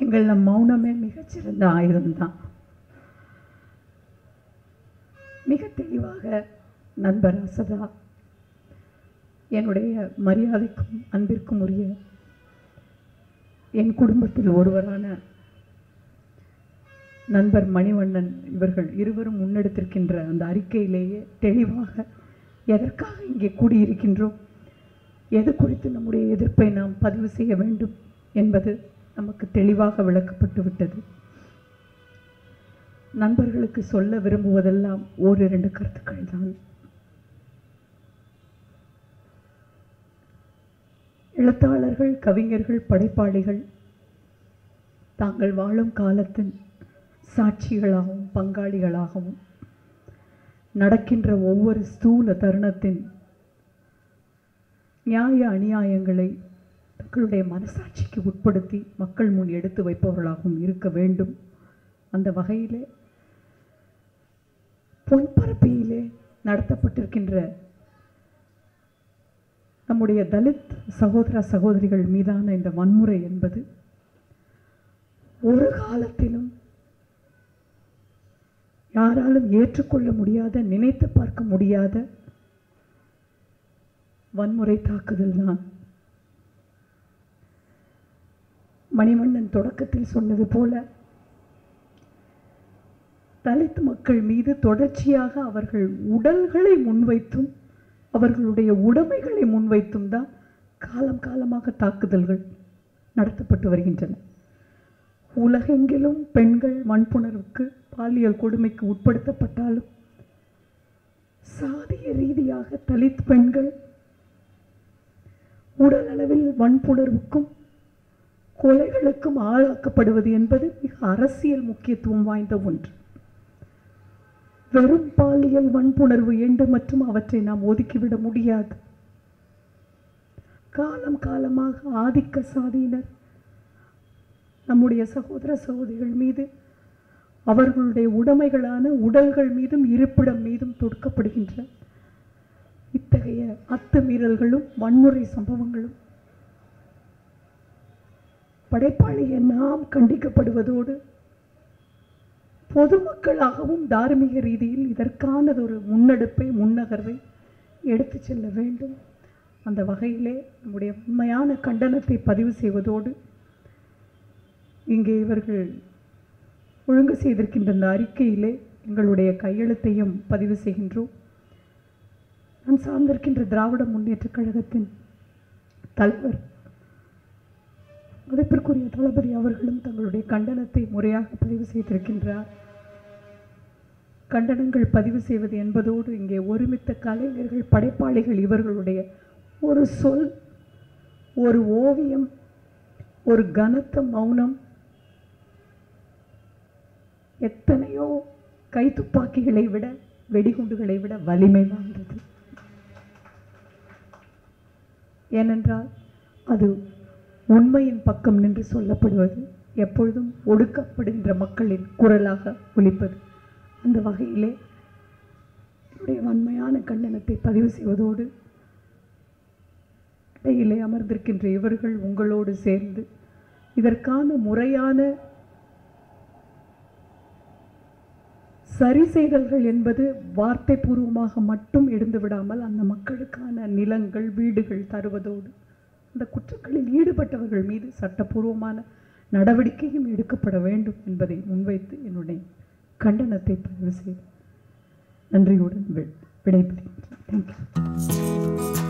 எங்கள் மௌனமே மிகச்சிறந்த ஆயுதம்தான் மிக தெளிவாக நண்பர் அசதா என்னுடைய மரியாதைக்கும் அன்பிற்கும் உரிய என் குடும்பத்தில் ஒருவரான நண்பர் மணிவண்ணன் இவர்கள் இருவரும் முன்னெடுத்திருக்கின்ற அந்த அறிக்கையிலேயே தெளிவாக எதற்காக இங்கே கூடியிருக்கின்றோம் எது குறித்து நம்முடைய எதிர்ப்பை நாம் பதிவு செய்ய வேண்டும் என்பது நமக்கு தெளிவாக விளக்கப்பட்டு விட்டது நண்பர்களுக்கு சொல்ல விரும்புவதெல்லாம் ஓரிரண்டு கருத்துக்கள் தான் எழுத்தாளர்கள் கவிஞர்கள் படைப்பாளிகள் தாங்கள் வாழும் காலத்தின் சாட்சிகளாகவும் பங்காளிகளாகவும் நடக்கின்ற ஒவ்வொரு ஸ்தூல தருணத்தின் நியாய அநியாயங்களை தங்களுடைய மனசாட்சிக்கு உட்படுத்தி மக்கள் முன் எடுத்து வைப்பவர்களாகவும் இருக்க வேண்டும் அந்த வகையிலே பொன்பரப்பியிலே நடத்தப்பட்டிருக்கின்ற நம்முடைய தலித் சகோதர சகோதரிகள் மீதான இந்த வன்முறை என்பது ஒரு காலத்திலும் யாராலும் ஏற்றுக்கொள்ள முடியாத நினைத்து பார்க்க முடியாத வன்முறை தாக்குதல் தான் மணிவண்ணன் தொடக்கத்தில் சொன்னது போல தலித் மக்கள் மீது தொடர்ச்சியாக அவர்கள் உடல்களை முன்வைத்தும் அவர்களுடைய உடைமைகளை முன்வைத்தும் தான் காலம் காலமாக தாக்குதல்கள் நடத்தப்பட்டு வருகின்றன உலகெங்கிலும் பெண்கள் வன்புணர்வுக்கு பாலியல் கொடுமைக்கு உட்படுத்தப்பட்டாலும் சாதிய ரீதியாக தலித் பெண்கள் உடல் அளவில் வன்புணர்வுக்கும் கொலைகளுக்கும் ஆளாக்கப்படுவது என்பது மிக அரசியல் முக்கியத்துவம் வாய்ந்த ஒன்று வெறும் பாலியல் வன்புணர்வு என்று மற்றும் அவற்றை நாம் ஒதுக்கிவிட முடியாது காலம் காலமாக ஆதிக்க சாதியினர் நம்முடைய சகோதர சகோதரிகள் மீது அவர்களுடைய உடைமைகளான உடல்கள் மீதும் இருப்பிடம் மீதும் தொடுக்கப்படுகின்ற இத்தகைய அத்துமீறல்களும் வன்முறை சம்பவங்களும் படைப்பாளியை நாம் கண்டிக்கப்படுவதோடு பொதுமக்களாகவும் தார்மீக ரீதியில் இதற்கானதொரு முன்னெடுப்பை முன்னகர்வை எடுத்து செல்ல வேண்டும் அந்த வகையிலே நம்முடைய உண்மையான கண்டனத்தை பதிவு செய்வதோடு இங்கே இவர்கள் ஒழுங்கு செய்திருக்கின்ற இந்த அறிக்கையிலே எங்களுடைய கையெழுத்தையும் பதிவு செய்கின்றோம் நான் சார்ந்திருக்கின்ற திராவிட முன்னேற்றக் கழகத்தின் தலைவர் மதிப்பிற்குரிய தளபதி அவர்களும் தங்களுடைய கண்டனத்தை முறையாக பதிவு செய்திருக்கின்றார் கண்டனங்கள் பதிவு செய்வது என்பதோடு இங்கே ஒருமித்த கலைஞர்கள் படைப்பாளிகள் இவர்களுடைய ஒரு சொல் ஒரு ஓவியம் ஒரு கனத்த மௌனம் எத்தனையோ கைத்துப்பாக்கிகளை விட வெடிகுண்டுகளை விட வலிமை வாய்ந்தது ஏனென்றால் அது உண்மையின் பக்கம் நின்று சொல்லப்படுவது எப்பொழுதும் ஒடுக்கப்படுகின்ற மக்களின் குரலாக ஒலிப்பது அந்த வகையிலே என்னுடைய வன்மையான கண்டனத்தை பதிவு செய்வதோடு இடையிலே அமர்ந்திருக்கின்ற இவர்கள் உங்களோடு சேர்ந்து இதற்கான முறையான சரி செய்தல்கள் என்பது வார்த்தை பூர்வமாக மட்டும் இருந்து விடாமல் அந்த மக்களுக்கான நிலங்கள் வீடுகள் தருவதோடு அந்த குற்றங்களில் ஈடுபட்டவர்கள் மீது சட்டப்பூர்வமான நடவடிக்கையும் எடுக்கப்பட வேண்டும் என்பதை முன்வைத்து என்னுடைய கண்டனத்தை பதிவு செய்து நன்றியுடன் வி- விடைபெறுகின்றேன் தேங்க்யூ